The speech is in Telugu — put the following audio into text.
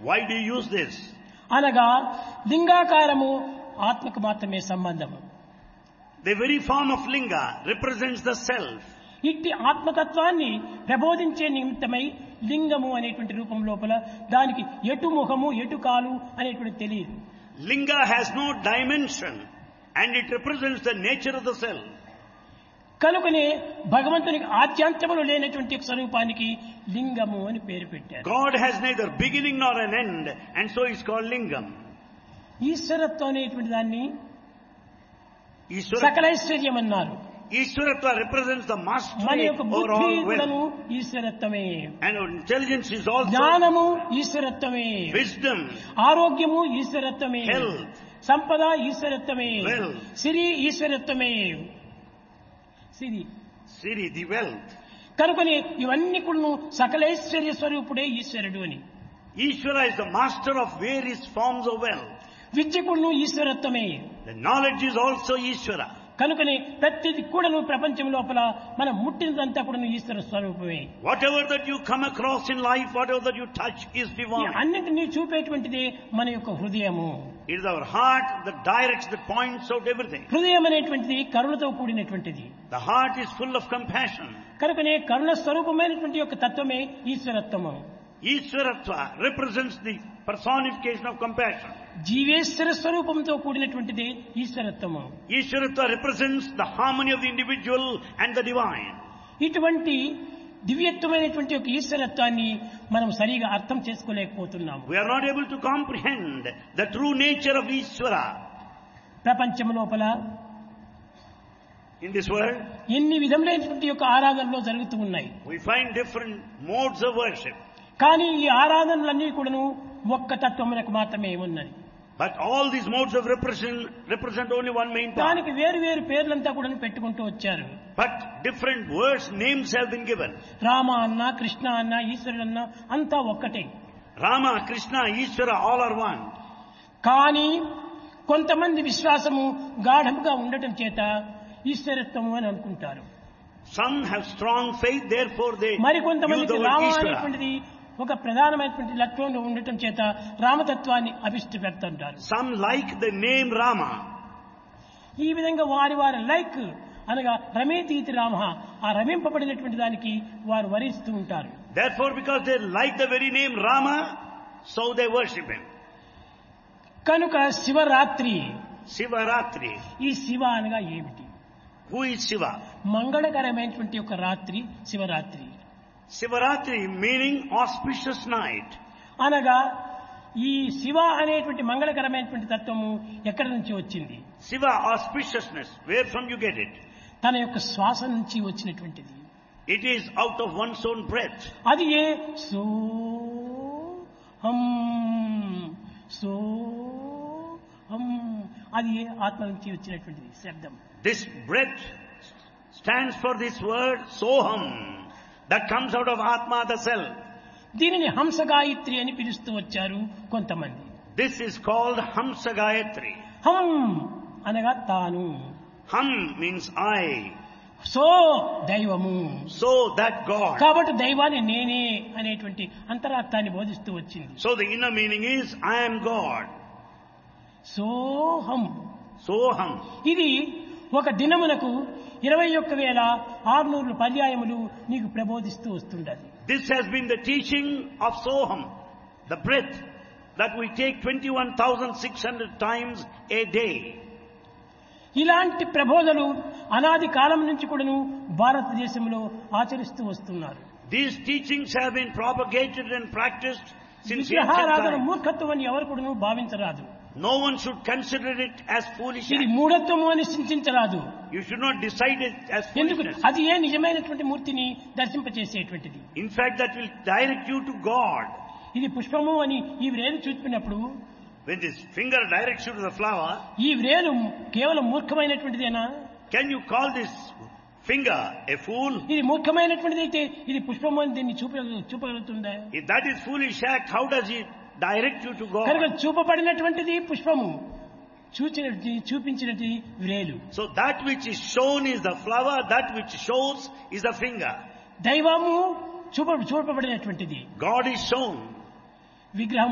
Why do you use this? అనగా లింగాకారము ఆత్మకు మాత్రమే సంబంధము The very form of linga represents the self. ఇట్టి ఆత్మతత్వాన్ని ప్రబోధించే నిమిత్తమై లింగము అనేటువంటి రూపం లోపల దానికి ఎటు ముఖము ఎటు కాలు అనేటువంటి తెలియదు Linga has no dimension and it represents the nature of the self. కనుకనే భగవంతునికి ఆద్యాంతములు లేనటువంటి ఒక స్వరూపానికి లింగము అని పేరు పెట్టారు God has neither beginning nor an end and so it's called lingam. ఈశ్వరత్వం అనేటువంటి దాన్ని Ishwara, సకలైశ్వర్యం అన్నారు Ishwaratva represents the మన mastery యొక్క over బుద్ధి all కూడాను wealth. ఈశ్వరత్వమే And our intelligence is also జ్ఞానము ఈశ్వరత్వమే wisdom, ఆరోగ్యము ఈశ్వరత్వమే Health. సంపద ఈశ్వరత్వమే Wealth. Siri ఈశ్వరత్వమే Siri Siri, the wealth. కనుకని ఇవన్నీ కూడా సకలైశ్వర్య స్వరూపుడే ఈశ్వరుడు అని Ishvara is the master of various forms of wealth. విద్య కూడాను ఈశ్వరత్వమే The knowledge is also Ishvara. కనుకని ప్రతిది కూడాను ప్రపంచం లోపల మనం ముట్టినదంతా కూడా ఈశ్వర స్వరూపమే Whatever that you come across in life, whatever that you touch is ఈ divine. అన్నిటినీ చూపేటువంటిది మన యొక్క హృదయము It is our heart that directs, that points out everything. హృదయం అనేటువంటిది కరుణతో కూడినటువంటిది The heart is full of compassion. కనుకనే కరుణ స్వరూపమైనటువంటి యొక్క తత్వమే ఈశ్వరత్వము Ishwaratva represents the personification of compassion. జీవేశ్వర స్వరూపంతో కూడినటువంటిది ఈశ్వరత్వము Ishwaratva represents the harmony of the individual and the divine. ఇటువంటి దివ్యత్వమైనటువంటి ఒక ఈశ్వరత్వాన్ని మనం సరిగా అర్థం చేసుకోలేకపోతున్నాము We are not able to comprehend the true nature of Ishvara ప్రపంచం లోపల in this world. ఎన్ని విధములైనటువంటి యొక్క ఆరాధనలో జరుగుతూ ఉన్నాయి We find different modes of worship. కానీ ఈ ఆరాధనలన్నీ కూడాను ఒక్క తత్వమునకు మాత్రమే ఉన్నది But all these modes of represent, represent only one main part. దానికి వేరు వేరు పేర్లంతా కూడా పెట్టుకుంటూ వచ్చారు But different words, names have been given. Rama అన్న కృష్ణ అన్న ఈశ్వరుడు అన్న అంతా ఒక్కటే Rama, Krishna, Ishvara, all are one. కానీ కొంతమంది విశ్వాసము గాఢముగా ఉండటం చేత ఈశ్వరత్వము అని అనుకుంటారు Some have strong faith, therefore they use మరికొంతమందికి the word రామ Ishvara. అనేటువంటిది ఒక ప్రధానమైనటువంటి లక్ష్యంలో ఉండటం చేత రామతత్వాన్ని అభిష్టి పెడుతుంటారు Some like the name Rama. ఈ విధంగా వారి వారి లైక్ అనగా రమేతీతి రామ ఆ రమింపబడినటువంటి దానికి వారు వరిస్తూ ఉంటారు Therefore, because they like the very name Rama, so they worship him. కనుక శివరాత్రి Sivaratri. ఈ శివ అనగా ఏమిటి Who is Shiva? మంగళకరమైనటువంటి ఒక రాత్రి Shivaratri Sivaratri meaning auspicious night. అనగా ఈ శివ అనేటువంటి మంగళకరమైనటువంటి తత్వము ఎక్కడి నుంచి వచ్చింది Shiva, auspiciousness. Where from you get it? తన యొక్క శ్వాస నుంచి వచ్చినటువంటిది It is out of one's own breath. అది ఏ సో హం సో హం అది ఏ ఆత్మ నుంచి వచ్చినటువంటిది శబ్దం This breath stands for this word Soham that comes out of Atma, the self. దీనిని హంస గాయత్రి అని పిలుస్తూ వచ్చారు కొంతమంది This is called Hamsa Gayatri. హం అనగా తాను Ham means I. సో దైవము So that God. కాబట్టి దైవాన్ని నేనే అనేటువంటి అంతరార్థాన్ని బోధిస్తూ వచ్చింది So the inner meaning is I am God. సోహం Soham. ఇది ఒక దినమునకు ఇరవై ఒక్క వేల ఆరునూరు పర్యాయములు నీకు ప్రబోధిస్తూ వస్తుండది This has been the teaching of Soham, the breath that we take 21,600 times a day. ఇలాంటి ప్రబోధలు అనాది కాలం నుంచి కూడాను భారతదేశంలో ఆచరిస్తూ వస్తున్నారు These teachings have been propagated and practiced since ancient విగ్రహారాధన times. మూర్ఖత్వం అని ఎవరు కూడాను భావించరాదు No one should consider it as foolish. ఇది act. మూఢత్వము అని చింతించరాదు You should not decide it as ఎందుకు foolishness. అది ఏ నిజమైనటువంటి మూర్తిని దర్శింపచేసేటువంటిది In fact, that will direct you to God. ఇది పుష్పము అని ఈ వ్రేలు చూపినప్పుడు When this finger directs you to the flower, ఈ వ్రేలు కేవలం మూర్ఖమైనటువంటిదేనా can you call this finger a fool? ఇది మూర్ఖమైనటువంటిది అయితే ఇది పుష్పము అని దీన్ని చూప చూపగలుగుతుందా If that is foolish act, how does it direct you to కనుక God? చూపబడినటువంటిది పుష్పము చూచినది చూపించినది వ్రేలు So that which is shown is the flower, that which shows is the finger. దైవము చూప చూపబడినటువంటిది God is shown. విగ్రహం